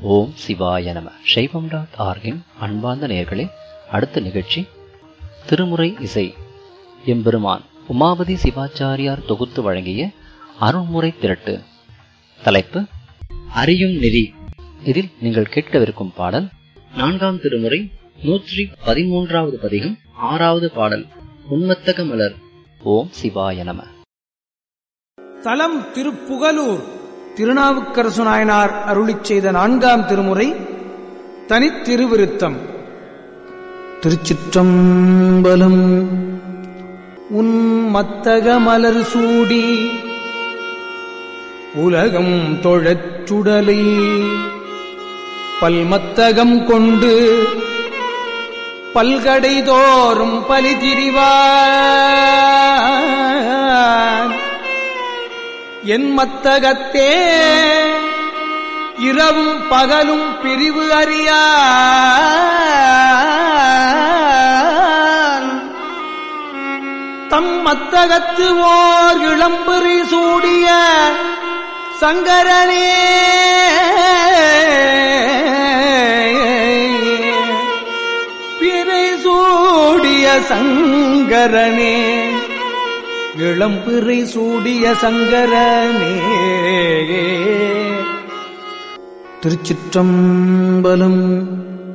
ஓம் சிவாய நம சைவம் டாட் ஆர்கின் அன்பார்ந்த நேயர்களே அடுத்த நிகழ்ச்சி திருமுறை இசை எம்பெருமான் உமாபதி சிவாச்சாரியார் தொகுத்து வழங்கிய அருள்முறை திரட்டு தலைப்பு அறியும் நெறி இதில் நீங்கள் கேட்கவிருக்கும் பாடல் நான்காம் திருமுறை நூற்றி பதிமூன்றாவது பதிகம் ஆறாவது பாடல் உன்மத்தக மலர் ஓம் சிவாய நம தலம் திருப்புகலூர் திருநாவுக்கரசு நாயனார் அருளிச் செய்த நான்காம் திருமுறை தனித்திருவிருத்தம் திருச்சிற்றம்பலம் உன் மத்தக மலர் சூடி உலகம் தொழச் சுடலை பல்மத்தகம் கொண்டு பல்கடை தோறும் பலி திரிவான் என் மத்தகத்தே இரவும் பகலும் பிரிவு அறியான் தம் மத்தகத்து ஓர் இளம்பெறி சூடிய சங்கரனே பிறை சூடிய சங்கரனே இளம்பிறை சூடிய சங்கரனே திருச்சிற்றம்பலம்